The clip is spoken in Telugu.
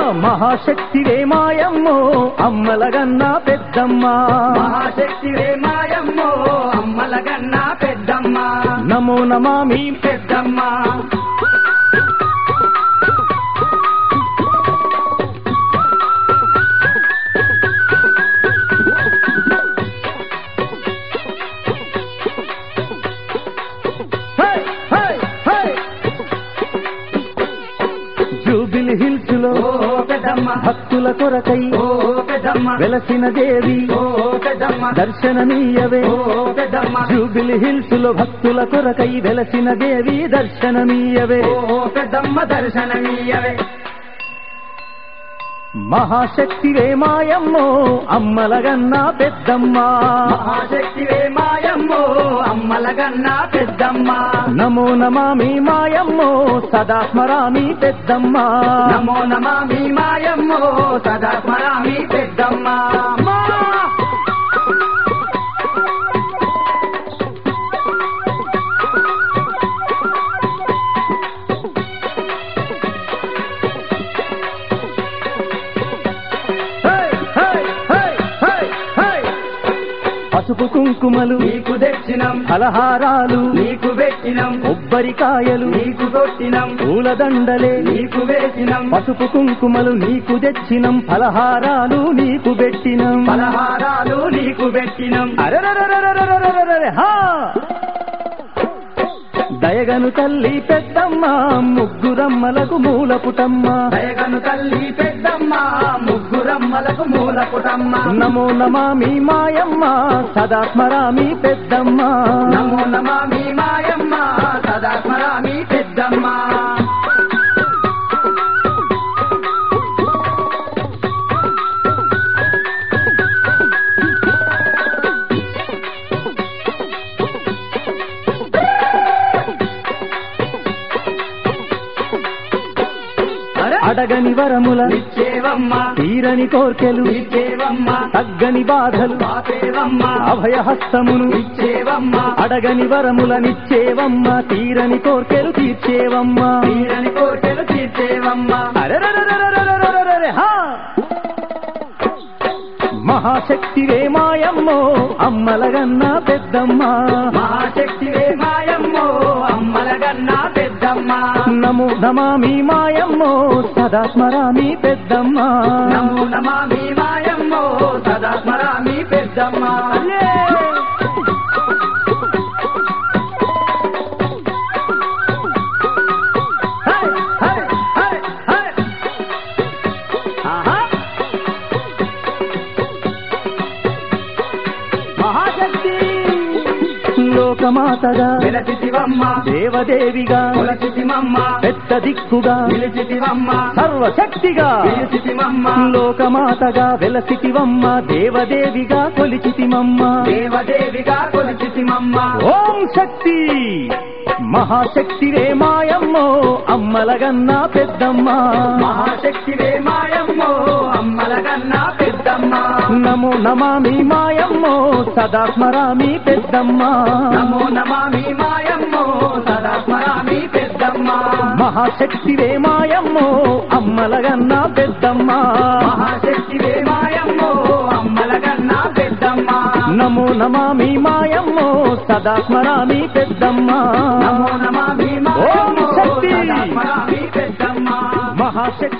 మహాశక్తివే మాయమ్మో అమ్మలగన్న పెద్దమ్మ మహాశక్తివే మాయమ్మో అమ్మల కన్నా పెద్దమ్మ నమో నమామి పెద్దమ్మ హై, హై, హై. జూబిలి హిల్స్ లో ఓ పెద్దమ్మ భక్తుల కొరకై ఓ పెద్దమ్మ వెలసిన దేవి ఓ పెద్దమ్మ దర్శనమీయవే ఓ పెద్దమ్మ జూబిలి హిల్స్ లో భక్తుల కొరకై వెలసిన దేవి దర్శనమీయవే ఓ పెద్దమ్మ దర్శనమీయవే మహాశక్తివే మాయమ్మో అమ్మలగన్న పెద్దమ్మ మహాశక్తివే మాయమ్మో అమ్మల కన్నా పెద్దమ్మ నమో నమామి మాయమ్మో సదా స్మరామి పెద్దమ్మ నమో నమామి మాయమ్మో సదా స్మరామి పెద్దమ్మ హై, హై, హై, హై, హై. పసుపు కుంకుమలు నీకు దక్షిణం ఫలహారాలు నీకు పెట్టినం కొబ్బరికాయలు నీకు కొట్టినం పూలదండలే నీకు వేసినం పసుపు కుంకుమలు నీకు తెచ్చినం ఫలహారాలు నీకు పెట్టినం పలహారాలు నీకు పెట్టినం అరెరెరెరెరెరెరెరెరెరె, హా! దయగను తల్లి పెద్దమ్మ ముగ్గురమ్మలకు మూల పుటమ్మ దయగను తల్లి పెద్దమ్మ ముగ్గురమ్మలకు మూల పుటమ్మ నమో నమామి మాయమ్మ సదా స్మరామి పెద్దమ్మ నమో నమామి మాయమ్మ సదా స్మరామి పెద్దమ్మ అడగని వరముల నిచ్చేవమ్మ తీరని కోర్కెలు నిచ్చేవమ్మ తగ్గని బాధలు పాపేవమ్మ అభయహస్తమును నిచ్చేవమ్మ అడగని వరముల నిచ్చేవమ్మ తీరని కోర్కెలు తీర్చేవమ్మ తీరని కోటలు తీర్చేవమ్మ అరెరెరెరెరెరెరెరెరెరె, హా! మహాశక్తివే మాయమ్మో అమ్మలగన్న పెద్దమ్మ మహాశక్తివే మాయమ్మో అమ్మల కన్నా పెద్దమ్మ నమో నమామి మాయమ్మో సదా స్మరామి పెద్దమ్మ నమో నమామి మాయమ్మో సదా స్మరామి పెద్దమ్మ హై, హై, హై, హై. ఆహా. మహాశక్తి లోకమాతగా వెలసితివమ్మ దేవదేవిగా కొలసితిమమ్మ పెద్ద దిక్కుగా నిలిచితివమ్మ సర్వశక్తిగా పిలిచితిమమ్మ లోకమాతగా వెలసితివమ్మ దేవదేవిగా కొలిచితిమమ్మ దేవదేవిగా కొలిచితిమమ్మ ఓం శక్తి మహాశక్తివే మాయమ్మో అమ్మలగన్న పెద్దమ్మ మహాశక్తివే మాయమ్మో అమ్మల కన్నా పెద్దమ్మ నమో నమామి మాయమ్మో సదా స్మరామి పెద్దమ్మ నమో నమామి మాయమ్మో సదా స్మరామి పెద్దమ్మ మహాశక్తివే మాయమ్మో అమ్మలగన్న పెద్దమ్మ మహాశక్తివే మాయమ్మో అమ్మల కన్నా పెద్దమ్మ నమో నమామి మాయమ్మో సదా స్మరామి పెద్దమ్మ నమో నమామి ఓం మాయమ్మో శక్తి. సదా స్మరామి పెద్దమ్మ మహాశక్తి